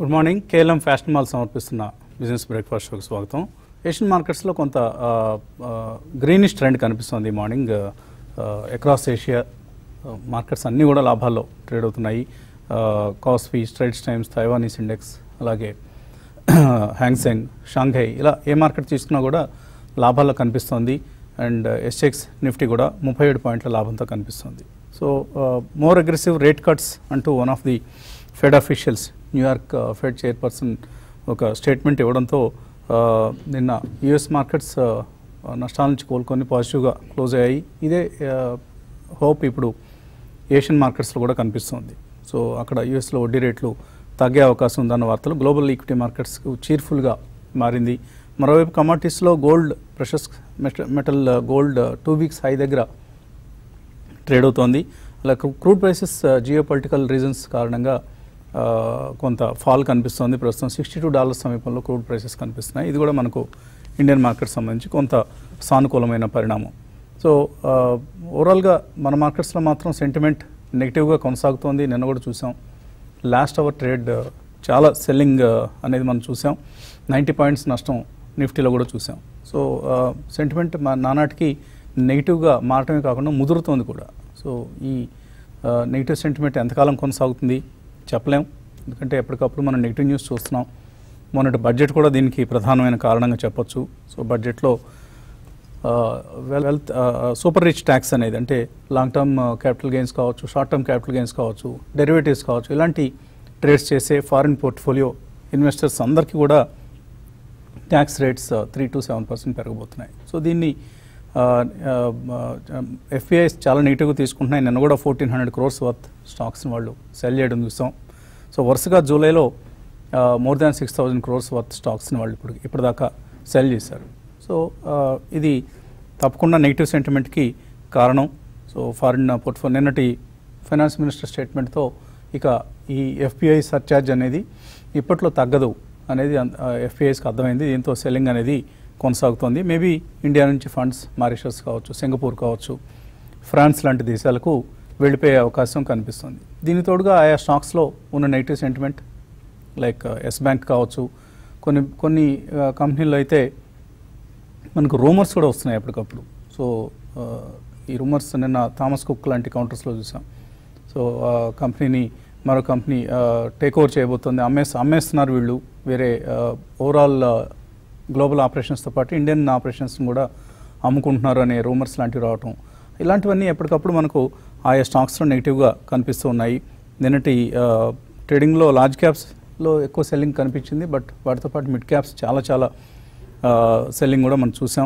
Good morning KLM fashion mall సమర్పిస్తున్న business breakfast షోకి స్వాగతం ఏషియన్ మార్కెట్స్లో కొంత గ్రీనిష్ ట్రెండ్ కనిపిస్తుంది ఈ మార్నింగ్ అక్రాస్ ఏషియా మార్కెట్స్ అన్నీ కూడా లాభాల్లో ట్రేడ్ అవుతున్నాయి Kospi Straits Times Taiwanese index అలాగే హ్యాంగ్సెంగ్ షాంఘై ఇలా ఏ మార్కెట్ తీసుకున్నా కూడా లాభాల్లో కనిపిస్తోంది అండ్ ఎస్ఎక్స్ నిఫ్టీ కూడా ముప్పై ఏడు పాయింట్ల లాభంతో కనిపిస్తుంది so more aggressive rate cuts అంటూ one of the Fed officials New York Fed chairperson ఒక స్టేట్మెంట్ ఇవ్వడంతో uh, నిన్న యుఎస్ మార్కెట్స్ నష్టాల నుంచి కోలుకొని పాజిటివ్గా క్లోజ్ అయ్యాయి ఇదే హోప్ ఇప్పుడు ఏషియన్ మార్కెట్స్లో కూడా కనిపిస్తుంది సో అక్కడ యుఎస్లో వడ్డీ రేట్లు తగ్గే అవకాశం ఉందన్న వార్తలు గ్లోబల్ ఈక్విటీ మార్కెట్స్కు చీర్ఫుల్గా మారింది మరోవైపు కమాడిటీస్లో gold precious metal gold two weeks high దగ్గర ట్రేడ్ అవుతోంది అలా crude prices geo political reasons కారణంగా ఆ, కొంత ఫాల్ కనిపిస్తోంది ప్రస్తుతం సిక్స్టీ టూ డాలర్స్ సమీపంలో క్రూడ్ ప్రైసెస్ కనిపిస్తున్నాయి ఇది కూడా మనకు ఇండియన్ మార్కెట్ సంబంధించి కొంత సానుకూలమైన పరిణామం సో ఆ, ఓవరాల్గా మన మార్కెట్స్లో మాత్రం సెంటిమెంట్ నెగిటివ్గా కొనసాగుతోంది నిన్న కూడా చూసాం లాస్ట్ అవర్ ట్రేడ్ ఆ, చాలా సెల్లింగ్ ఆ, అనేది మనం చూసాం నైంటీ పాయింట్స్ నష్టం నిఫ్టీలో కూడా చూసాం సో సెంటిమెంట్ మా నానాటికి నెగిటివ్గా మారటమే కాకుండా ముదురుతోంది కూడా సో ఈ నెగిటివ్ సెంటిమెంట్ ఎంతకాలం కొనసాగుతుంది చెప్పలేం ఎందుకంటే ఎప్పటికప్పుడు మనం నెగిటివ్ న్యూస్ చూస్తున్నాం మొన్నటి బడ్జెట్ కూడా దీనికి ప్రధానమైన కారణంగా చెప్పొచ్చు సో బడ్జెట్లో వెల్త్ సూపర్ రిచ్ ట్యాక్స్ అనేది అంటే లాంగ్ టర్మ్ క్యాపిటల్ గెయిన్స్ కావచ్చు షార్ట్ టర్మ్ క్యాపిటల్ గెయిన్స్ కావచ్చు డెరివేటివ్స్ కావచ్చు ఇలాంటి ట్రేడ్స్ చేసే ఫారిన్ పోర్ట్ఫోలియో ఇన్వెస్టర్స్ అందరికీ కూడా tax rates three to seven percent పెరగబోతున్నాయి సో దీన్ని ఎఫ్ఐఐస్ చాలా నెగిటివ్గా తీసుకుంటున్నాయి నిన్న కూడా ఫోర్టీన్ హండ్రెడ్ క్రోర్స్ వర్త్ స్టాక్స్ని వాళ్ళు సెల్ చేయడం చూసాం సో వరుసగా జూలైలో more than six thousand crores worth స్టాక్స్ని వాళ్ళు ఇప్పుడు ఇప్పటిదాకా సెల్ చేశారు సో ఇది తప్పకుండా నెగిటివ్ సెంటిమెంట్కి కారణం సో ఫారిన్ పోర్ట్ఫోలియో నిన్నటి ఫైనాన్స్ మినిస్టర్ స్టేట్మెంట్తో ఇక ఈ ఎఫ్పిఐ సర్చార్జ్ అనేది ఇప్పట్లో తగ్గదు అనేది ఎఫ్పిఐస్కి అర్థమైంది దీంతో సెల్లింగ్ అనేది కొనసాగుతోంది మేబీ ఇండియా నుంచి ఫండ్స్ మారిషస్ కావచ్చు సింగపూర్ కావచ్చు ఫ్రాన్స్ లాంటి దేశాలకు వెళ్ళిపోయే అవకాశం కనిపిస్తుంది దీని తోడుగా ఆయా స్టాక్స్లో ఉన్న negative sentiment like Yes Bank కావచ్చు కొన్ని కొన్ని కంపెనీల్లో అయితే మనకు రూమర్స్ కూడా వస్తున్నాయి ఎప్పటికప్పుడు సో ఆ, ఈ రూమర్స్ నిన్న థామస్ కుక్ లాంటి కౌంటర్స్లో చూసాం సో ఆ కంపెనీని మరో కంపెనీ టేక్ ఓవర్ చేయబోతుంది అమ్మేస్ అమ్మేస్తున్నారు వీళ్ళు వేరే ఓవరాల్ గ్లోబల్ ఆపరేషన్స్తో పాటు ఇండియన్ ఆపరేషన్స్ని కూడా అమ్ముకుంటున్నారు అనే రూమర్స్ లాంటివి రావటం ఇలాంటివన్నీ ఎప్పటికప్పుడు మనకు ఆయా స్టాక్స్లో నెగిటివ్గా కనిపిస్తూ ఉన్నాయి నిన్నటి ట్రేడింగ్లో లార్జ్ క్యాప్స్లో ఎక్కువ సెల్లింగ్ కనిపించింది బట్ వాటితో పాటు మిడ్ క్యాప్స్ చాలా చాలా సెల్లింగ్ కూడా మనం చూసాం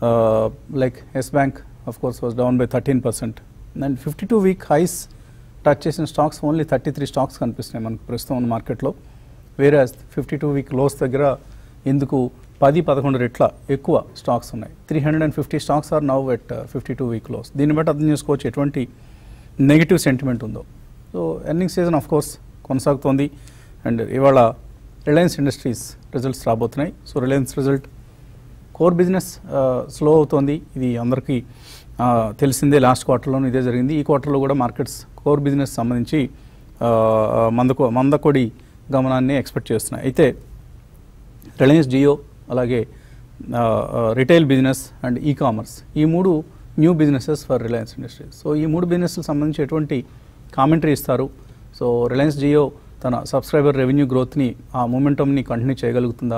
like Yes Bank of course was down by thirteen percent and fifty two week highs touch చేసిన stocks only thirty three stocks కనిపిస్తున్నాయి మనకు ప్రస్తుతం ఉన్న మార్కెట్లో వేరే ఫిఫ్టీ టూ వీక్ లోస్ దగ్గర ఎందుకు పది పదకొండు రెట్ల ఎక్కువ స్టాక్స్ ఉన్నాయి three hundred and fifty stocks are now at fifty two week lows దీన్ని బట్టి అర్థం చేసుకోవచ్చు ఎటువంటి నెగిటివ్ సెంటిమెంట్ ఉందో so earning season of course కొనసాగుతోంది అండ్ ఇవాళ రిలయన్స్ ఇండస్ట్రీస్ రిజల్ట్స్ రాబోతున్నాయి so Reliance result core business slow అవుతోంది ఇది అందరికీ ఆ, తెలిసిందే లాస్ట్ క్వార్టర్లోనూ ఇదే జరిగింది ఈ క్వార్టర్లో కూడా మార్కెట్స్ కోర్ బిజినెస్ సంబంధించి ఆ, మందకొ మందకొడి గమనాన్ని ఎక్స్పెక్ట్ చేస్తున్నాయి అయితే రిలయన్స్ జియో అలాగే retail business and e commerce ఈ మూడు new businesses for Reliance Industries so ఈ మూడు బిజినెస్లకు సంబంధించి ఎటువంటి కామెంటరీ ఇస్తారు సో రిలయన్స్ జియో తన సబ్స్క్రైబర్ రెవెన్యూ గ్రోత్ని ఆ మూమెంటమ్ని కంటిన్యూ చేయగలుగుతుందా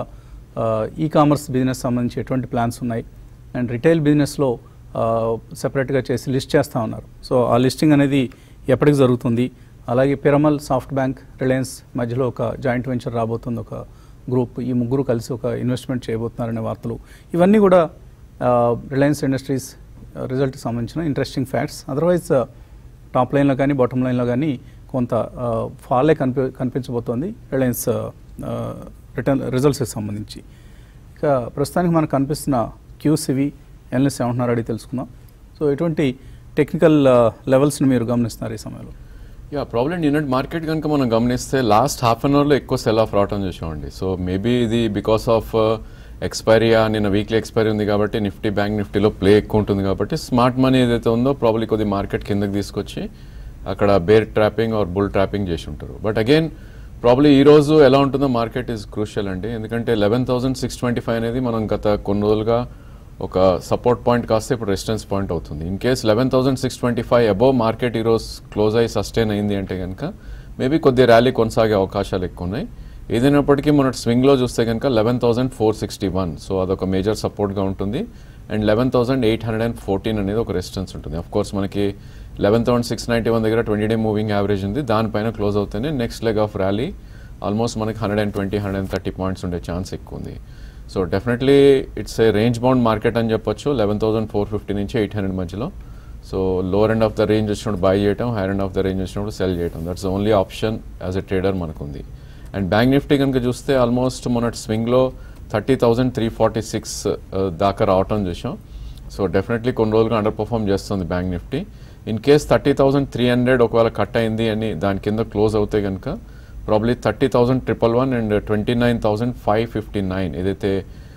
ఈ కామర్స్ బిజినెస్ సంబంధించి ఎటువంటి ప్లాన్స్ ఉన్నాయి అండ్ రిటైల్ బిజినెస్లో సెపరేట్గా చేసి లిస్ట్ చేస్తూ ఉన్నారు సో ఆ లిస్టింగ్ అనేది ఎప్పటికి జరుగుతుంది అలాగే పిరమల్ సాఫ్ట్ బ్యాంక్ రిలయన్స్ మధ్యలో ఒక జాయింట్ వెంచర్ రాబోతుంది ఒక గ్రూప్ ఈ ముగ్గురు కలిసి ఒక ఇన్వెస్ట్మెంట్ చేయబోతున్నారనే వార్తలు ఇవన్నీ కూడా రిలయన్స్ ఇండస్ట్రీస్ రిజల్ట్కి సంబంధించిన ఇంట్రెస్టింగ్ ఫ్యాక్ట్స్ అదర్వైజ్ టాప్ లైన్లో కానీ బాటమ్ లైన్లో కానీ కొంత ఫాలే కనిపి కనిపించబోతోంది రిలయన్స్ రిటర్న్ రిజల్ట్స్కి సంబంధించి ఇక ప్రస్తుతానికి మనకు కనిపిస్తున్న క్యూసివి ఎన్ఎస్ ఏమంటున్నారు అడిగి తెలుసుకుందాం సో ఎటువంటి టెక్నికల్ లెవెల్స్ని మీరు గమనిస్తున్నారు ఈ సమయంలో యా ప్రాబ్లం యూనిట్ మార్కెట్ కనుక మనం గమనిస్తే లాస్ట్ హాఫ్ అన్ అవర్లో ఎక్కువ సెల్ ఆఫ్ రావటం చూసామండి సో మేబీ ఇది బికాస్ ఆఫ్ ఎక్స్పైరీయా నిన్న వీక్లీ ఎక్స్పైరీ ఉంది కాబట్టి నిఫ్టీ బ్యాంక్ నిఫ్టీలో ప్లే ఎక్కువ ఉంటుంది కాబట్టి స్మార్ట్ మనీ ఏదైతే ఉందో ప్రాబ్లీ కొద్ది మార్కెట్ కిందకి తీసుకొచ్చి అక్కడ bear trapping or bull trapping చేసి ఉంటారు బట్ అగైన్ ప్రాబ్లీ ఈ రోజు ఎలా ఉంటుందో మార్కెట్ ఈజ్ క్రూషియల్ అండి ఎందుకంటే eleven thousand six twenty five అనేది మనం గత కొన్ని రోజులుగా ఒక సపోర్ట్ పాయింట్ కాస్తే ఇప్పుడు రెసిస్టెన్స్ పాయింట్ అవుతుంది in case eleven thousand six twenty five above market ఈరోజు క్లోజ్ అయ్యి సస్టైన్ అయింది అంటే కనుక మేబీ కొద్ది ర్యాలీ కొనసాగే అవకాశాలు ఎక్కువ ఉన్నాయి ఏదైనప్పటికీ మన స్వింగ్లో చూస్తే కనుక eleven thousand four sixty one so అదొక మేజర్ సపోర్ట్గా ఉంటుంది and eleven thousand eight hundred and fourteen అనేది ఒక రెసిస్టెన్స్ ఉంటుంది అఫ్ కోర్స్ మనకి eleven thousand six ninety one దగ్గర ట్వంటీ డే మూవింగ్ యావరేజ్ ఉంది దానిపైన క్లోజ్ అవుతేనే next leg of rally almost మనకి hundred and twenty hundred and thirty points ఉండే ఛాన్స్ ఎక్కువ ఉంది so definitely it's a range bound market అని చెప్పొచ్చు లెవెన్ థౌసండ్ ఫోర్ ఫిఫ్టీ నుంచి ఎయిట్ హండ్రెడ్ మధ్యలో so lower end of the range వచ్చినప్పుడు buy చేయటం higher end of the range వచ్చినప్పుడు సెల్ చేయటం that's only option as a trader మనకుంది and Bank Nifty కనుక చూస్తే ఆల్మోస్ట్ మొన్నటి స్వింగ్లో thirty thousand three forty six దాకా రావటం చూసాం సో డెఫినెట్లీ కొన్ని రోజులుగా అండర్ పర్ఫామ్ చేస్తుంది Bank Nifty in case thirty thousand three hundred ఒకవేళ కట్ అయింది అని దాని కింద క్లోజ్ అవుతే కనుక probably thirty thousand triple one and twenty nine thousand five fifty nine ఏదైతే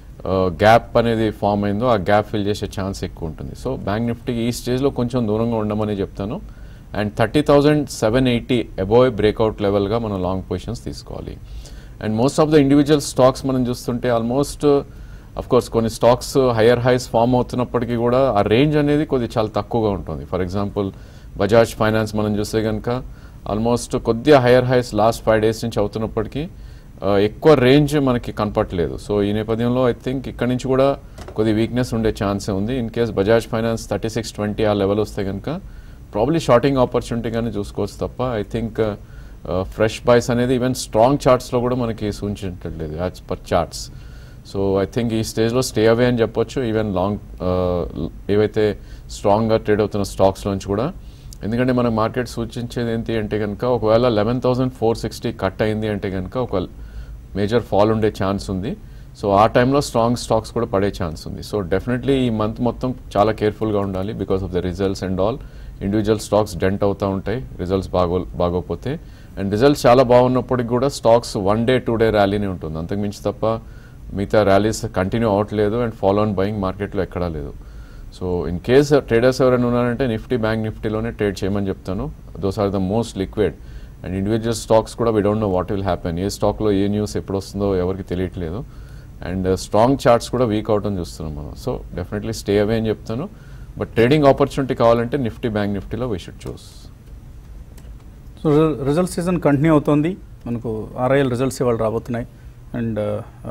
గ్యాప్ అనేది ఫామ్ అయిందో ఆ గ్యాప్ ఫిల్ చేసే ఛాన్స్ ఎక్కువ ఉంటుంది సో బ్యాంక్ నిఫ్టీకి ఈ స్టేజ్లో కొంచెం దూరంగా ఉండమని చెప్తాను and thirty thousand seven eighty above breakout లెవెల్గా మనం లాంగ్ పొజిషన్స్ తీసుకోవాలి and most of the individual stocks మనం చూస్తుంటే ఆల్మోస్ట్ అఫ్ కోర్స్ కొన్ని స్టాక్స్ హయ్యర్ హైస్ ఫామ్ అవుతున్నప్పటికీ కూడా ఆ రేంజ్ అనేది కొద్దిగా చాలా తక్కువగా ఉంటుంది ఫర్ ఎగ్జాంపుల్ బజాజ్ ఫైనాన్స్ మనం చూస్తే కనుక ఆల్మోస్ట్ కొద్దిగా higher highs last five days నుంచి అవుతున్నప్పటికీ ఆ, ఎక్కువ రేంజ్ మనకి కనపట్లేదు సో ఈ నేపథ్యంలో ఐ థింక్ ఇక్కడ నుంచి కూడా కొద్ది వీక్నెస్ ఉండే ఛాన్సే ఉంది in case Bajaj Finance thirty six twenty ఆ లెవెల్ వస్తే కనుక ప్రాబ్లీ షార్టింగ్ ఆపర్చునిటీ కానీ చూసుకోవచ్చు తప్ప ఐ థింక్ ఫ్రెష్ బాయ్స్ అనేది ఈవెన్ స్ట్రాంగ్ చార్ట్స్లో కూడా మనకి సూచించట్లేదు as per charts so I think ఈ స్టేజ్లో స్టే అవే అని చెప్పొచ్చు ఈవెన్ లాంగ్ ఏవైతే స్ట్రాంగ్గా ట్రేడ్ అవుతున్న స్టాక్స్ నుంచి కూడా ఎందుకంటే మన మార్కెట్ సూచించేది ఏంటి అంటే కనుక ఒకవేళ eleven thousand four sixty cut అయింది అంటే కనుక ఒక మేజర్ ఫాల్ ఉండే ఛాన్స్ ఉంది సో ఆ టైంలో స్ట్రాంగ్ స్టాక్స్ కూడా పడే ఛాన్స్ ఉంది సో డెఫినెట్లీ ఈ మంత్ మొత్తం చాలా కేర్ఫుల్గా ఉండాలి because of the results and all individual stocks dent అవుతూ ఉంటాయి రిజల్ట్స్ బాగో బాగోపోతే అండ్ రిజల్ట్స్ చాలా బాగున్నప్పటికి కూడా stocks one day two day ర్యాలీనే ఉంటుంది అంతకుమించి తప్ప మిగతా ర్యాలీస్ కంటిన్యూ అవ్వట్లేదు అండ్ ఫాలో ఆన్ బయింగ్ మార్కెట్లో ఎక్కడా లేదు సో ఇన్ కేస్ ట్రేడర్స్ ఎవరైనా ఉన్నారంటే నిఫ్టీ బ్యాంక్ నిఫ్టీలోనే ట్రేడ్ చేయమని చెప్తాను those are the most liquid and individual stocks కూడా we don't know what will happen ఏ స్టాక్లో ఏ న్యూస్ ఎప్పుడు వస్తుందో ఎవరికి తెలియట్లేదు అండ్ స్ట్రాంగ్ చార్ట్స్ కూడా వీక్ అవటం చూస్తున్నాం మనం సో డెఫినెట్లీ స్టే అవే అని చెప్తాను బట్ ట్రేడింగ్ ఆపర్చునిటీ కావాలంటే నిఫ్టీ బ్యాంక్ నిఫ్టీలో we should choose so result season continue అవుతోంది మనకు ఆర్ఐఎల్ రిజల్ట్స్ ఇవాళ రాబోతున్నాయి అండ్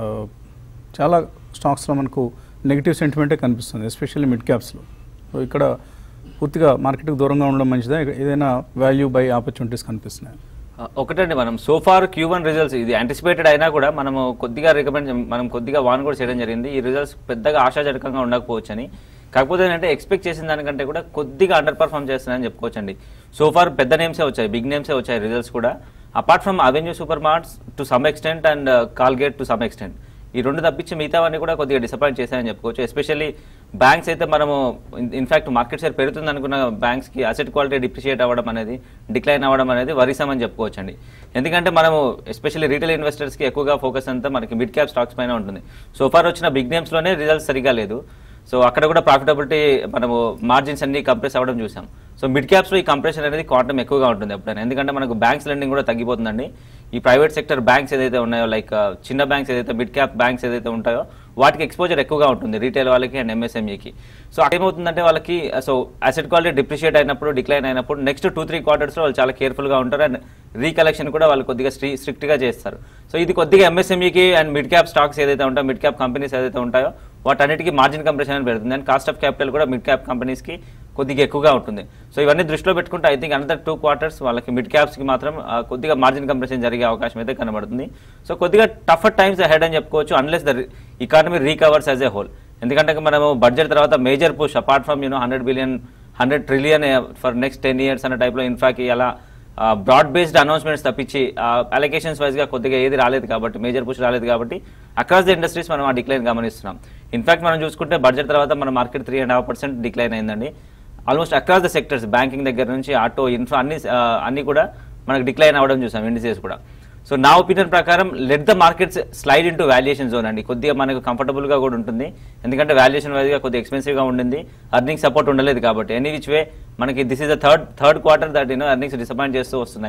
చాలా స్టాక్స్లో మనకు నెగిటివ్ సెంటిమెంటే కనిపిస్తుంది ఎస్పెషల్లీ మిడ్ క్యాప్స్లో సో ఇక్కడ పూర్తిగా మార్కెట్కి దూరంగా ఉండడం మంచిదా ఏదైనా వాల్యూ బై ఆపర్చునిటీస్ కనిపిస్తున్నాయి ఆ, ఒకటండి మనం సోఫార్ క్యూ వన్ రిజల్ట్స్ ఇది యాంటిసిపేటెడ్ అయినా కూడా మనము కొద్దిగా రికమెండ్ మనం కొద్దిగా వాన్ కూడా చేయడం జరిగింది ఈ రిజల్ట్స్ పెద్దగా ఆశాజనకంగా ఉండకపోవచ్చు అని కాకపోతే ఏంటంటే ఎక్స్పెక్ట్ చేసిన దానికంటే కూడా కొద్దిగా అండర్ పర్ఫామ్ చేస్తున్నాయని చెప్పుకోవచ్చండి సోఫార్ పెద్ద నేమ్సే వచ్చాయి బిగ్ నేమ్సే వచ్చాయి రిజల్ట్స్ కూడా apart from Avenue Super Marts to some extent and Colgate to some extent ఈ రెండు తప్పించి మిగతావన్నీ కూడా కొద్దిగా డిసప్పాయింట్ చేశాయని చెప్పుకోవచ్చు ఎస్పెషల్లీ బ్యాంక్స్ అయితే మనము ఇన్ఫాక్ట్ మార్కెట్ షేర్ పెరుగుతుంది అనుకున్న బ్యాంక్స్కి అసెట్ క్వాలిటీ డిప్రిషియేట్ అవ్వడం అనేది డిక్లైన్ అవ్వడం అనేది వరిసం అని చెప్పుకోవచ్చు అండి ఎందుకంటే మనము ఎస్పెషల్లీ రీటైల్ ఇన్వెస్టర్స్కి ఎక్కువగా ఫోకస్ అంతా మనకి మిడ్ క్యాప్ స్టాక్స్ పైన ఉంటుంది సో ఫార్ వచ్చిన బిగ్ నేమ్స్లోనే రిజల్ట్స్ సరిగా లేదు సో అక్కడ కూడా ప్రాఫిటబిలిటీ మనము మార్జిన్స్ అన్ని కంప్రెస్ అవ్వడం చూసాం సో మిడ్ క్యాప్స్లో ఈ కంప్రెషన్ అనేది క్వాంటమ్ ఎక్కువగా ఉంటుంది ఎప్పుడైనా ఎందుకంటే మనకు బ్యాంక్స్ లెండింగ్ కూడా తగ్గిపోతుందండి ఈ ప్రైవేట్ సెక్టర్ బ్యాంక్స్ ఏదైతే ఉన్నాయో లైక్ చిన్న బ్యాంక్స్ ఏదైతే మిడ్ క్యాప్ బ్యాంక్స్ ఏదైతే ఉంటాయో వాటికి ఎక్స్పోజర్ ఎక్కువగా ఉంటుంది రీటైల్ వాళ్ళకి అండ్ ఎంఎస్ఎంఈకి సో ఏమవుతుందంటే వాళ్ళకి సో అసెట్ క్వాలిటీ డిప్రిషియేట్ అయినప్పుడు డిక్లైన్ అయినప్పుడు నెక్స్ట్ టూ త్రీ క్వార్టర్స్లో వాళ్ళు చాలా కేర్ఫుల్గా ఉంటారు అండ్ రీకలెక్షన్ కూడా వాళ్ళు కొద్దిగా స్ట్రీ స్ట్రిక్ట్గా చేస్తారు సో ఇది కొద్దిగా ఎంఎస్ఎంఈకి అండ్ మిడ్ క్యాప్ స్టాక్స్ ఏదైతే ఉంటాయో మిడ్ క్యాప్ కంపెనీస్ ఏదైతే ఉంటాయో వాటన్నిటికీ మార్జిన్ కంప్రెషన్ అని పెడుతుంది అండ్ కాస్ట్ ఆఫ్ క్యాపిటల్ కూడా మిడ్ క్యాప్ కంపెనీస్కి కొద్దిగా ఎక్కువగా ఉంటుంది సో ఇవన్నీ దృష్టిలో పెట్టుకుంటే I think another two quarters వాళ్ళకి మిడ్ క్యాప్స్కి మాత్రం ఆ, కొద్దిగా మార్జిన్ కంప్రెషన్ జరిగే అవకాశం అయితే కనబడుతుంది సో కొద్దిగా టఫర్ టైమ్స్ హెడ్ అని చెప్పుకోవచ్చు unless the economy recovers as a whole ఎందుకంటే మనము బడ్జెట్ తర్వాత major push apart from you know hundred billion hundred trillion for next ten years అనే టైప్లో ఇన్ఫాక్ట్ అలా బ్రాడ్ బేస్డ్ అనౌన్స్మెంట్స్ తప్పించి అలొకేషన్స్ వైజ్గా కొద్దిగా ఏది రాలేదు కాబట్టి మేజర్ పుష్ రాలేదు కాబట్టి అక్రాస్ ద ఇండస్ట్రీస్ మనం ఆ డిక్లైన్ గమనిస్తున్నాం ఇన్ఫాక్ట్ మనం చూసుకుంటే బడ్జెట్ తర్వాత మన market three and half percent decline అయిందండి almost across the sectors banking దగ్గర నుంచి ఆటో ఇన్ఫ్రా అన్ని ఆ, అన్ని కూడా మనకు డిక్లైన్ అవ్వడం చూసాం ఇండిసెస్ కూడా సో నా ఒపీనియన్ ప్రకారం let the markets slide into valuation zone అండి కొద్దిగా మనకు కంఫర్టబుల్గా కూడా ఉంటుంది ఎందుకంటే వాల్యుయేషన్ వైజ్గా కొద్దిగా ఎక్స్పెన్సివ్గా ఉండింది అర్నింగ్ సపోర్ట్ ఉండలేదు కాబట్టి ఎనీ విచ్ వే మనకి this is the third third quarter that you know earnings disappoint చేస్తూ వస్తున్నాయి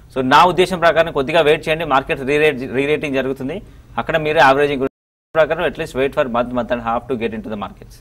సో నా ఉద్దేశం ప్రకారం కొద్దిగా వెయిట్ చేయండి మార్కెట్ రీరేట్ రీరేటింగ్ జరుగుతుంది అక్కడ మీరే యావరేజింగ్ ప్రకారం at least wait for month month and half to get in to the markets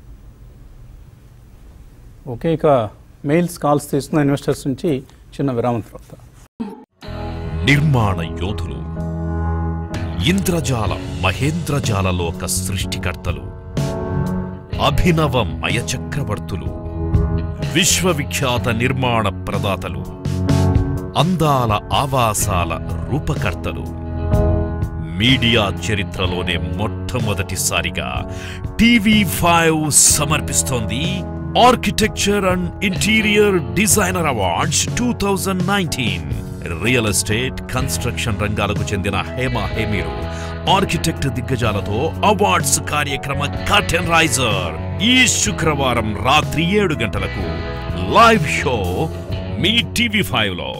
okay ఇక మెయిల్స్ కాల్స్ తీసుకున్న ఇన్వెస్టర్స్ నుంచి చిన్న విరామం తర్వాత నిర్మాణ యోధులు ఇంద్రజాల మహేంద్రజాలలోక సృష్టికర్తలు అభినవ మయ చక్రవర్తులు విశ్వవిఖ్యాత నిర్మాణ ప్రదాతలు అందాల ఆవాసాల రూపకర్తలు మీడియా చరిత్రలోనే మొట్టమొదటిసారిగా టీవీ ఫైవ్ సమర్పిస్తోంది architecture and interior designer awards two thousand nineteen real estate construction రంగాలకు చెందిన హేమ హేమీరు ఆర్కిటెక్ట్ దిగ్గజాలతో అవార్డ్స్ కార్యక్రమ కర్టెన్ రైజర్ ఈ శుక్రవారం రాత్రి ఏడు గంటలకు లైవ్ షో మీ టీవీ ఫైవ్ లో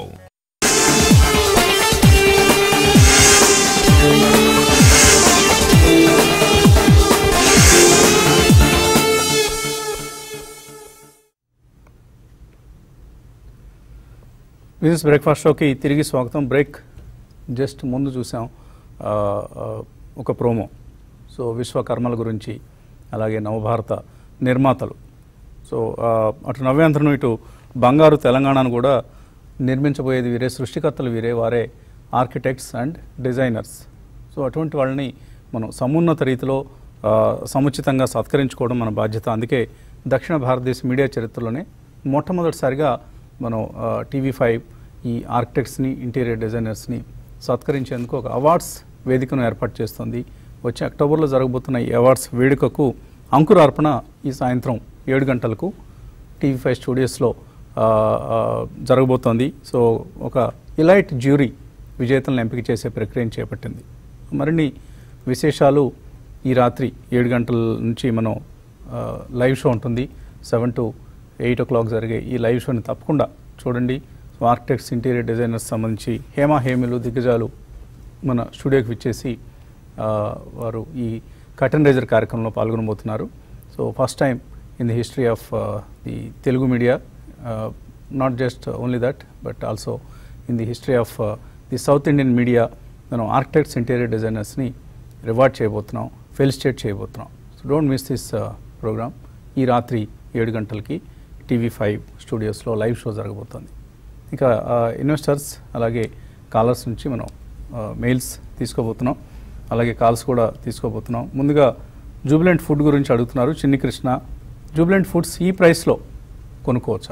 బిజినెస్ బ్రేక్ఫాస్ట్ షోకి తిరిగి స్వాగతం బ్రేక్ జస్ట్ ముందు చూసాం ఆ, ఆ, ఒక ప్రోమో సో విశ్వకర్మల గురించి అలాగే నవభారత నిర్మాతలు సో ఆ, అటు నవ్యాంధ్రను ఇటు బంగారు తెలంగాణను కూడా నిర్మించబోయేది వీరే సృష్టికర్తలు వీరే వారే ఆర్కిటెక్ట్స్ అండ్ డిజైనర్స్ సో అటువంటి వాళ్ళని మనం సమున్నత రీతిలో ఆ, సముచితంగా సత్కరించుకోవడం మన బాధ్యత అందుకే దక్షిణ భారతదేశ మీడియా చరిత్రలోనే మొట్టమొదటిసారిగా మనం టీవీ ఫైవ్ ఈ ఆర్కిటెక్ట్స్ని ఇంటీరియర్ డిజైనర్స్ని సత్కరించేందుకు ఒక అవార్డ్స్ వేదికను ఏర్పాటు చేస్తుంది వచ్చే అక్టోబర్లో జరగబోతున్న ఈ అవార్డ్స్ వేడుకకు అంకురార్పణ ఈ సాయంత్రం ఏడు గంటలకు టీవీ ఫైవ్ స్టూడియోస్లో ఆ, ఆ, జరగబోతోంది సో ఒక ఇలైట్ జ్యూరీ విజేతలను ఎంపిక చేసే ప్రక్రియను చేపట్టింది మరిన్ని విశేషాలు ఈ రాత్రి ఏడు గంటల నుంచి మనం ఆ, లైవ్ షో ఉంటుంది seven to eight o'clock జరిగే ఈ లైవ్ షోని తప్పకుండా చూడండి సో ఆర్కిటెక్ట్స్ ఇంటీరియర్ డిజైనర్స్ సంబంధించి హేమా హేమిలు దిగ్గజాలు మన స్టూడియోకి విచ్చేసి ఆ, వారు ఈ కటన్ రైజర్ కార్యక్రమంలో పాల్గొనబోతున్నారు so first time in the history of the Telugu media not just only that but also in the history of the South Indian media మనం ఆర్కిటెక్ట్స్ ఇంటీరియర్ డిజైనర్స్ని రివార్డ్ చేయబోతున్నాం ఫెలిసిటేట్ చేయబోతున్నాం so don't miss this programme ఈ రాత్రి ఏడు గంటలకి TV five స్టూడియోస్లో live show జరగబోతోంది ఇక ఇన్వెస్టర్స్ అలాగే కాలర్స్ నుంచి మనం మెయిల్స్ తీసుకోబోతున్నాం అలాగే కాల్స్ కూడా తీసుకోబోతున్నాం ముందుగా జూబిలెంట్ ఫుడ్ గురించి అడుగుతున్నారు చిన్ని కృష్ణ జూబిలెంట్ ఫుడ్స్ ఈ ప్రైస్లో కొనుక్కోవచ్చా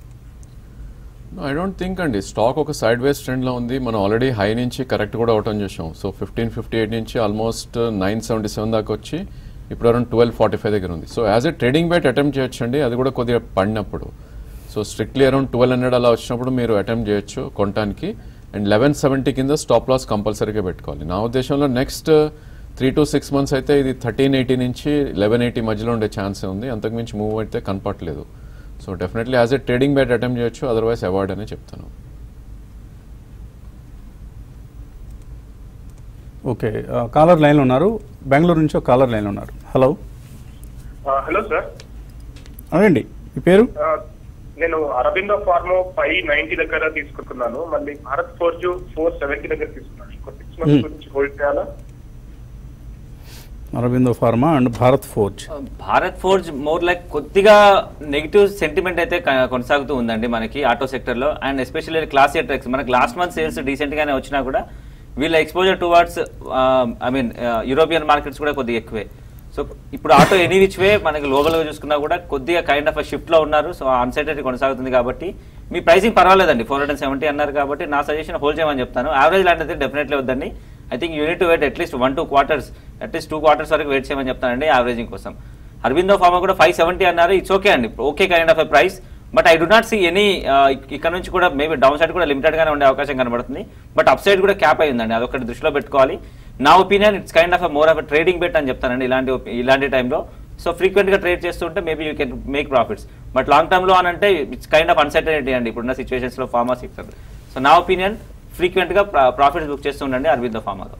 ఐ డోంట్ థింక్ అండి స్టాక్ ఒక సైడ్ వేస్ ట్రెండ్లో ఉంది మనం ఆల్రెడీ హై నుంచి కరెక్ట్ కూడా అవటం చూసాం సో ఫిఫ్టీన్ ఫిఫ్టీ ఎయిట్ నుంచి ఆల్మోస్ట్ నైన్ సెవెంటీ సెవెన్ దాకా వచ్చి ఇప్పుడు అరౌండ్ ట్వెల్వ్ ఫార్టీ ఫైవ్ దగ్గర ఉంది so as a trading bite attempt చేయొచ్చండి అది కూడా కొద్దిగా పడినప్పుడు so strictly around twelve hundred అలా వచ్చినప్పుడు మీరు అటెంప్ట్ చేయొచ్చు కొనడానికి అండ్ లెవెన్ సెవెంటీ కింద స్టాప్ లాస్ కంపల్సరీగా పెట్టుకోవాలి నా ఉద్దేశంలో next three to six months అయితే ఇది థర్టీన్ ఎయిటీ నుంచి లెవెన్ ఎయిటీ మధ్యలో ఉండే ఛాన్స్ ఉంది అంతకుమించి మూవ్ అయితే కనపట్లేదు so definitely as a trading bite attempt చేయొచ్చు అదర్వైజ్ అవార్డ్ అనే చెప్తాను ఓకే కాలర్ లైన్లో ఉన్నారు బెంగళూరు నుంచి ఒక కాలర్ లైన్లో ఉన్నారు హలో హలో సార్ అదండి మీ పేరు ఆ, నేను అరబిందో ఫార్మో ఫైవ్ నైన్టీ దగ్గర తీసుకుంటున్నాను మళ్ళీ భారత్ ఫోర్జు ఫోర్ సెవెంటీ దగ్గర తీసుకున్నాను ఇంకో సిక్స్ మంత్స్ Hmm. గురించి హోల్డ్ చేయాలా Aurobindo Pharma and Bharat Forge Bharat Forge more like కొద్దిగా నెగిటివ్ సెంటిమెంట్ అయితే క- కొనసాగుతూ ఉందండి మనకి ఆటో సెక్టర్ లో and especially class eight trucks మనకి లాస్ట్ మంత్ సేల్స్ డీసెంట్ గానే వచ్చినా కూడా వీళ్ళ exposure towards I mean European markets కూడా కొద్దిగా ఎక్కువే సో ఇప్పుడు ఆటో ఎనీ విచ్ వే మనకి గ్లోబల్ గా చూసుకున్నా కూడా కొద్దిగా కైండ్ ఆఫ్ షిఫ్ట్ లో ఉన్నారు సో అన్సర్టనిటీ కొనసాగుతుంది కాబట్టి మీ ప్రైసింగ్ పర్వాలేదండి ఫోర్ హండ్రెడ్ సెవెంటీ అన్నారు కాబట్టి నా సజెషన్ హోల్డ్ చేయమని చెప్తాను యావరేజ్ లాంటిది డెఫినెట్లీ వద్దండి I think you need to wait at least one two quarters at least two quarters వరకు వెయిట్ చేయమని చెప్తానండి యావరేజింగ్ కోసం అరవిందో ఫార్మా కూడా ఫైవ్ సెవెంటీ అన్నారు ఇట్స్ ఓకే అండి okay kind of a price but I do not see any ఇక్కడ నుంచి కూడా మేబీ డౌన్ సైడ్ కూడా లిమిటెడ్ గానే ఉండే అవకాశం కనబడుతుంది బట్ అప్ సైడ్ కూడా క్యాప్ అయిందండి అదొకటి దృష్టిలో పెట్టుకోవాలి నా opinion it's kind of more of trading bet అని చెప్తానండి ఇలాంటి op- ఇలాంటి టైంలో సో ఫ్రీక్వెంట్ గా ట్రేడ్ చేస్తుంటే maybe you can make profits but long term లో అని అంటే ఇట్స్ కైండ్ ఆఫ్ అన్సర్టనిటీ అండి ఇప్పుడున్న సిచ్యువేషన్స్ లో ఫార్మా సెక్టర్ సో నా ఒపీనియన్ ఫ్రీక్వెంట్ గా ప్రాఫిట్స్ బుక్ చేస్తుండండి అరవిందో ఫార్మాలో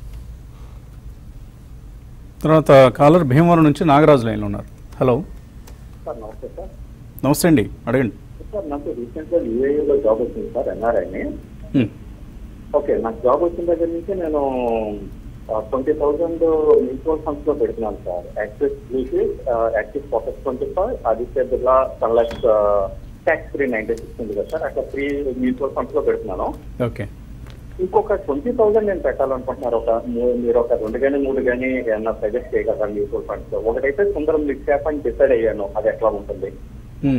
తర్వాత కాలర్ భీమవరం నుంచి నాగరాజు లైన్లో ఉన్నారు హలో సార్ నమస్తే సార్ నమస్తే అండి అడగండి సార్ నాకు రీసెంట్గా యూఏఈలో జాబ్ వచ్చింది సార్ ఎన్ఆర్ఐని హ్మ్. ఓకే నాకు జాబ్ వచ్చిన దగ్గర నుంచి నేను ట్వంటీ థౌసండ్ మ్యూచువల్ ఫండ్స్ లో పెడుతున్నాను sir Axis Bluechip Axis Focus twenty five Aditya Birla one lakh tax free ninety six ఉంది కదా సార్ అట్లా త్రీ మ్యూచువల్ ఫండ్స్ లో పెడుతున్నాను ఓకే ఇంకొక ట్వంటీ థౌసండ్ నేను పెట్టాలనుకుంటున్నారు ఒక మూ- మీరు ఒక రెండు కానీ మూడు కానీ ఏమన్నా సజెస్ట్ చేయగలరా మ్యూచువల్ ఫండ్స్ లో ఒకటైతే సుందరం మిడ్ క్యాప్ అని డిసైడ్ అయ్యాను అది ఎట్లా ఉంటుంది హ్మ్.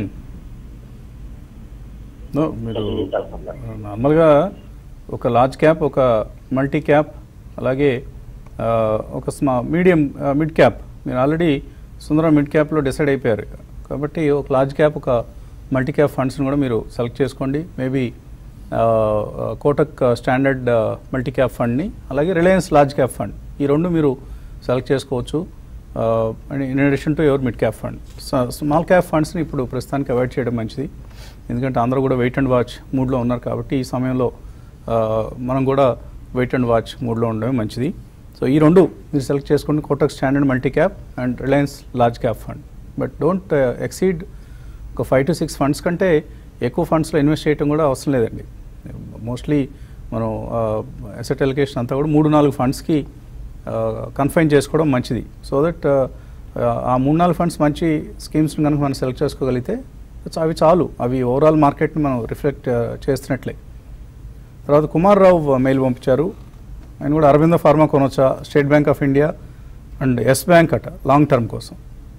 నో, మీరు అది మీకు తెలుసా? నార్మల్గా ఒక లార్జ్ క్యాప్ ఒక మల్టీ క్యాప్ అలాగే ఆ, ఒక స్మా మీడియం ఆ, మిడ్ క్యాప్ మీరు ఆల్రెడీ సుందరం మిడ్ క్యాప్లో డిసైడ్ అయిపోయారు కాబట్టి ఒక లార్జ్ క్యాప్ ఒక మల్టీ క్యాప్ ఫండ్స్ని కూడా మీరు సెలెక్ట్ చేసుకోండి maybe Kotak Standard multi cap ఫండ్ని అలాగే రిలయన్స్ లార్జ్ క్యాప్ ఫండ్ ఈ రెండు మీరు సెలెక్ట్ చేసుకోవచ్చు in addition to your mid cap fund small cap ఫండ్స్ని ఇప్పుడు ప్రస్తుతానికి అవాయిడ్ చేయడం మంచిది ఎందుకంటే అందరూ కూడా వెయిట్ అండ్ వాచ్ మూడ్లో ఉన్నారు కాబట్టి ఈ సమయంలో ఆ, మనం కూడా వెయిట్ అండ్ వాచ్ మూడ్లో ఉండడం మంచిది సో ఈ రెండు మీరు సెలెక్ట్ చేసుకోండి Kotak Standard multi cap and Reliance large cap fund but don't exceed ఒక ఫైవ్ టు సిక్స్ ఫండ్స్ కంటే ఎక్కువ ఫండ్స్లో ఇన్వెస్ట్ చేయడం కూడా అవసరం లేదండి మోస్ట్లీ మనం అసెట్ ఎలికేషన్ అంతా కూడా మూడు నాలుగు ఫండ్స్కి కన్ఫైన్ చేసుకోవడం మంచిది సో దట్ ఆ మూడు నాలుగు ఫండ్స్ మంచి స్కీమ్స్ని కనుక మనం సెలెక్ట్ చేసుకోగలిగితే అవి చాలు అవి ఓవరాల్ మార్కెట్ని మనం రిఫ్లెక్ట్ చేస్తున్నట్లే తర్వాత కుమార్ రావు మెయిల్ పంపించారు ఆయన కూడా అరవింద ఫార్మా కొనొచ్చా State Bank of India and Yes Bank అట లాంగ్ టర్మ్ కోసం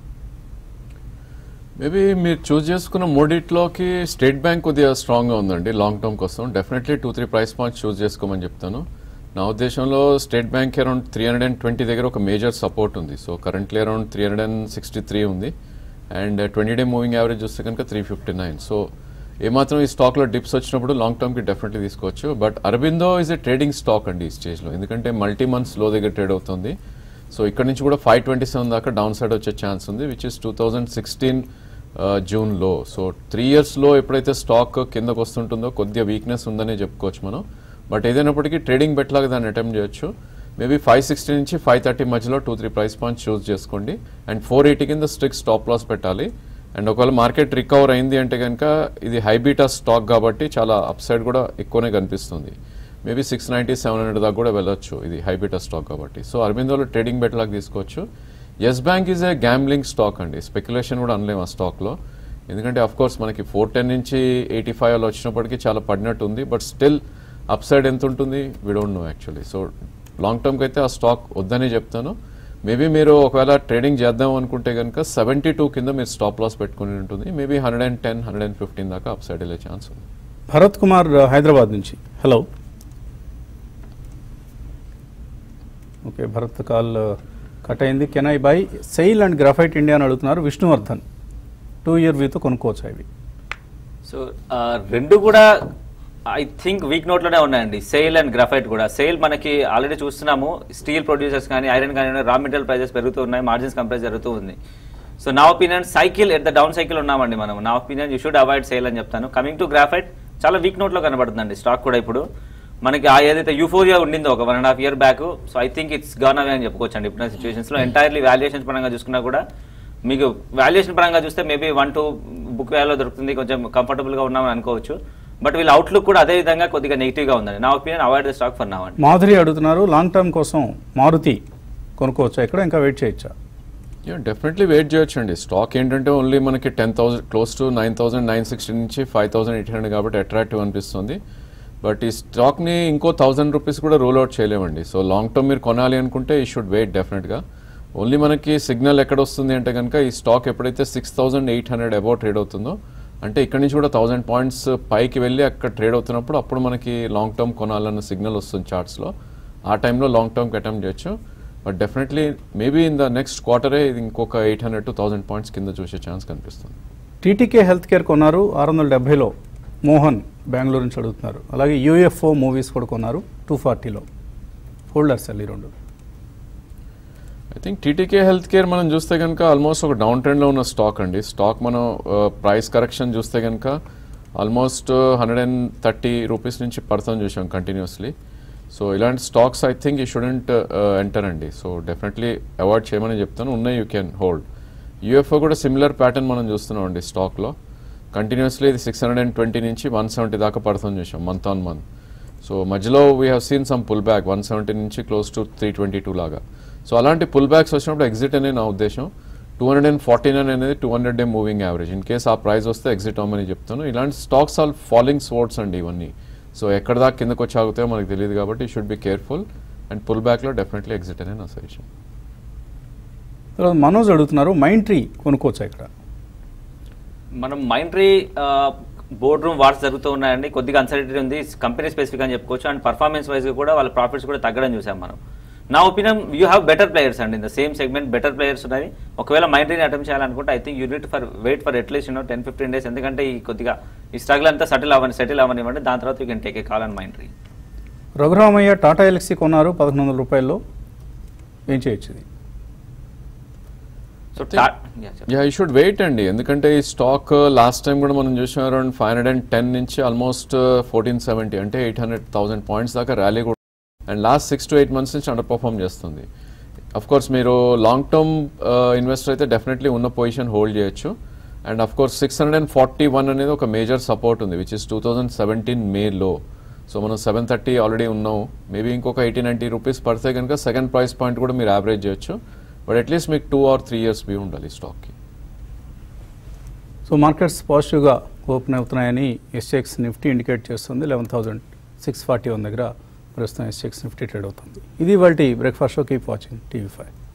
మేబీ మీరు చూస్ చేసుకున్న మూడిట్లోకి స్టేట్ బ్యాంక్ కొద్దిగా స్ట్రాంగ్గా ఉందండి లాంగ్ టర్మ్ కోసం definitely two three price points choose చేసుకోమని చెప్తాను నా ఉద్దేశంలో State Bank around three hundred and twenty దగ్గర ఒక మేజర్ సపోర్ట్ ఉంది so currently around three hundred and sixty three ఉంది and twenty day moving average చూస్తే కనుక త్రీ ఫిఫ్టీ నైన్ సో ఏమాత్రం ఈ స్టాక్లో డిప్స్ వచ్చినప్పుడు లాంగ్ టర్మ్కి డెఫినెట్లీ తీసుకోవచ్చు but Aurobindo is a trading stock అండి ఈ స్టేజ్లో ఎందుకంటే మల్టీ మంత్స్ లో దగ్గర ట్రేడ్ అవుతుంది సో ఇక్కడ నుంచి కూడా ఫైవ్ ట్వంటీ సెవెన్ దాకా డౌన్ సైడ్ వచ్చే ఛాన్స్ ఉంది which is two thousand sixteen జూన్లో సో త్రీ ఇయర్స్లో ఎప్పుడైతే స్టాక్ కిందకు వస్తుంటుందో కొద్దిగా వీక్నెస్ ఉందనే చెప్పుకోవచ్చు మనం బట్ ఏదైనప్పటికీ ట్రేడింగ్ బెట్ లాగా దాన్ని అటెంప్ట్ చేయొచ్చు మేబీ ఫైవ్ సిక్స్టీ నుంచి ఫైవ్ థర్టీ మధ్యలో two three price points choose చేసుకోండి అండ్ ఫోర్ ఎయిటీ కింద స్ట్రిక్ స్టాప్ లాస్ పెట్టాలి అండ్ ఒకవేళ మార్కెట్ రికవర్ అయింది అంటే కనుక ఇది హైబీటా స్టాక్ కాబట్టి చాలా అప్ సైడ్ కూడా ఎక్కువనే కనిపిస్తుంది maybe six ninety seven hundred దాకా కూడా వెళ్ళొచ్చు ఇది హైబీటా స్టాక్ కాబట్టి సో అరవిందోలో ట్రేడింగ్ బెట్ లాగా తీసుకోవచ్చు Yes Bank is a gambling stock అండి స్పెక్యులేషన్ కూడా అనలేము ఆ స్టాక్లో ఎందుకంటే అఫ్ కోర్స్ మనకి ఫోర్ టెన్ నుంచి ఎయిటీ ఫైవ్ అలా వచ్చినప్పటికీ చాలా పడినట్టు ఉంది బట్ స్టిల్ అప్ సైడ్ ఎంత ఉంటుంది we don't know actually so long టర్మ్కి అయితే ఆ స్టాక్ వద్దనే చెప్తాను మేబీ మీరు ఒకవేళ ట్రేడింగ్ చేద్దాం అనుకుంటే కనుక సెవెంటీ టూ కింద మీరు స్టాప్ లాస్ పెట్టుకుని ఉంటుంది maybe hundred and ten hundred and fifteen దాకా అప్ సైడ్ వెళ్ళే ఛాన్స్ ఉంది భరత్ కుమార్ హైదరాబాద్ నుంచి hello okay Bharat call cut అయింది can I buy SAIL and Graphite India అని అడుగుతున్నారు విష్ణువర్ధన్ టూ ఇయర్ వ్యూతో కొనుక్కోవచ్చు అవి సో ఆ, రెండు కూడా ఐ థింక్ వీక్ నోట్లోనే ఉన్నాయండి సేల్ అండ్ గ్రాఫైట్ కూడా సేల్ మనకి ఆల్రెడీ చూస్తున్నాము స్టీల్ ప్రొడ్యూసర్స్ కానీ ఐరన్ కానీ రా మెటీరియల్ ప్రైజెస్ పెరుగుతూ ఉన్నాయి మార్జిన్స్ కంప్రెస్ జరుగుతూ ఉంది సో నా opinion cycle at the down cycle ఉన్నామండి మనం నా opinion you should avoid SAIL అని చెప్తాను కమింగ్ టు గ్రాఫైట్ చాలా వీక్ నోట్లో కనబడుతుందండి స్టాక్ కూడా ఇప్పుడు మనకి ఆ ఏదైతే యూఫోరియా ఉండిందో ఒక one and half year back so I think it's gone away అని చెప్పుకోవచ్చు అండి ఇప్పుడున్న సిచ్యువేషన్స్లో ఎంటైర్లీ వాల్యుయేషన్స్ పరంగా చూసుకున్నా కూడా మీకు వాల్యుయేషన్ పరంగా చూస్తే మేబీ వన్ టూ బుక్ వ్యాలో దొరుకుతుంది కొంచెం కంఫర్టబుల్గా ఉన్నామని అనుకోవచ్చు బట్ వీళ్ళ అవుట్లుక్ కూడా అదే విధంగా కొద్దిగా నెగిటివ్గా ఉందండి నా opinion avoid the stock for now అండి మాధురి అడుగుతున్నారు లాంగ్ టర్మ్ కోసం మారుతి కొనుక్కోవచ్చా ఇక్కడ ఇంకా వెయిట్ చేయొచ్చా యా డెఫినెట్లీ వెయిట్ చేయొచ్చు అండి స్టాక్ ఏంటంటే ఓన్లీ మనకి ten thousand close to nine thousand nine sixty నుంచి ఫైవ్ థౌసండ్ ఎయిట్ హండ్రెడ్ కాబట్టి అట్రాక్టివ్ అనిపిస్తుంది బట్ ఈ స్టాక్ని ఇంకో థౌసండ్ రూపీస్ కూడా రూల్ అవుట్ చేయలేమండి సో లాంగ్ టర్మ్ మీరు కొనాలి అనుకుంటే ఈ షుడ్ వెయిట్ డెఫినెట్గా ఓన్లీ మనకి సిగ్నల్ ఎక్కడ వస్తుంది అంటే కనుక ఈ స్టాక్ ఎప్పుడైతే six thousand eight hundred about trade అవుతుందో అంటే ఇక్కడ నుంచి కూడా థౌసండ్ పాయింట్స్ పైకి వెళ్ళి అక్కడ ట్రేడ్ అవుతున్నప్పుడు అప్పుడు మనకి లాంగ్ టర్మ్ కొనాలన్న సిగ్నల్ వస్తుంది చార్ట్స్లో ఆ టైంలో లాంగ్ టర్మ్కి అటెంప్ట్ చేయొచ్చు but definitely maybe in the next క్వార్టరే ఇది ఇంకొక eight hundred to thousand points కింద చూసే ఛాన్స్ కనిపిస్తుంది టీటీకే హెల్త్ కేర్ కొన్నారు ఆరు వందల డెబ్బైలో మోహన్ బెంగళూరు నుంచి అడుగుతున్నారు అలాగే యూఎఫ్ఓ మూవీస్ కూడా కొన్నారు టూ ఫార్టీలో హోల్డర్స్ ఈ రెండు I think TTK health care మనం చూస్తే కనుక ఆల్మోస్ట్ ఒక డౌన్ ట్రెండ్లో ఉన్న స్టాక్ అండి స్టాక్ మనం ప్రైస్ కరెక్షన్ చూస్తే కనుక almost hundred and thirty rupees నుంచి పడుతుంది చూసాం కంటిన్యూస్లీ సో ఇలాంటి stocks I think we shouldn't enter అండి సో డెఫినెట్లీ అవాయిడ్ చేయమని చెప్తాను ఉన్నాయి యూ కెన్ హోల్డ్ యూఎఫ్ఓ కూడా సిమిలర్ ప్యాటర్న్ మనం చూస్తున్నాం అండి స్టాక్లో కంటిన్యూస్లీ ఇది సిక్స్ హండ్రెడ్ అండ్ ట్వంటీ నుంచి వన్ సెవెంటీ దాకా పడుతుంది చూసాం మంత్ ఆన్ మంత్ సో మధ్యలో we have seen some pull back one seventy నుంచి close to three twenty two లాగా సో అలాంటి పుల్ బ్యాక్స్ వచ్చినప్పుడు ఎగ్జిట్ అనే నా ఉద్దేశం two hundred and forty nine అనేది two hundred day moving average in case ఆ ప్రైస్ వస్తే ఎగ్జిట్ అవ్వమని చెప్తాను ఇలాంటి స్టాక్స్ ఆల్ ఫాలోయింగ్ స్పోర్ట్స్ అండి ఇవన్నీ సో ఎక్కడ దాకా కిందకు వచ్చి ఆగుతాయో మనకు తెలియదు కాబట్టి should be careful and pull బ్యాక్లో డెఫినెట్లీ ఎగ్జిట్ అనే నా సజెషన్ తర్వాత మనోజ్ అడుగుతున్నారు మైండ్ ట్రీ కొనుక్కోవచ్చా ఇక్కడ మనం Mindtree boardroom wars జరుగుతూ ఉన్నాయండి కొద్దిగా అన్సర్టిటీ ఉంది కంపెనీ స్పెసిఫిక్ అని చెప్పుకోవచ్చు అండ్ పర్ఫార్మెన్స్ వైజ్ కూడా వాళ్ళ ప్రాఫిట్స్ కూడా తగ్గడం చూసాం మనం నా opinion you have better players అండి in the same segment better players ఉన్నాయి ఒకవేళ మైండ్ ట్రీని అటెంప్ట్ చేయాలనుకుంటే I think you need for wait for at least you know ten fifteen days ఎందుకంటే ఈ కొద్దిగా ఈ స్ట్రగుల్ అంతా సెటిల్ అవ్వని సెటిల్ అవ్వనివ్వండి దాని తర్వాత you can take a call and Mindtree Raghuramaiah Tata Elxsi కొన్నారు పదకొండు వందల రూపాయల్లో ఏం చేయొచ్చు ఇది so yeah we should wait అండి ఎందుకంటే ఈ స్టాక్ లాస్ట్ టైం కూడా మనం చూసాం around five hundred and ten నుంచి ఆల్మోస్ట్ ఫోర్టీన్ సెవెంటీ అంటే ఎయిట్ హండ్రెడ్ థౌసండ్ పాయింట్స్ దాకా ర్యాలీ కూడా and last six to eight months నుంచి అండర్ పర్ఫామ్ చేస్తుంది అఫ్ కోర్స్ మీరు లాంగ్ టర్మ్ ఇన్వెస్టర్ అయితే డెఫినెట్లీ ఉన్న పొజిషన్ హోల్డ్ చేయొచ్చు and of course six hundred and forty one అనేది ఒక మేజర్ సపోర్ట్ ఉంది which is two thousand seventeen మేలో సో మనం సెవెన్ థర్టీ ఆల్రెడీ ఉన్నాం మేబీ ఇంకొక ఎయిటీ నైంటీ రూపీస్ పడితే కనుక సెకండ్ ప్రైస్ పాయింట్ కూడా మీరు యావరేజ్ చేయొచ్చు బట్ అట్లీస్ట్ మీకు two or three years view ఉండాలి స్టాక్కి సో మార్కెట్స్ పాజిటివ్గా ఓపెన్ అవుతున్నాయని ఎస్ఎక్స్ నిఫ్టీ ఇండికేట్ చేస్తుంది eleven thousand six forty one దగ్గర ప్రస్తుతం ఎస్ఎక్స్ నిఫ్టీ ట్రేడ్ అవుతుంది ఇది వాళ్ళ breakfast show keep watching TV five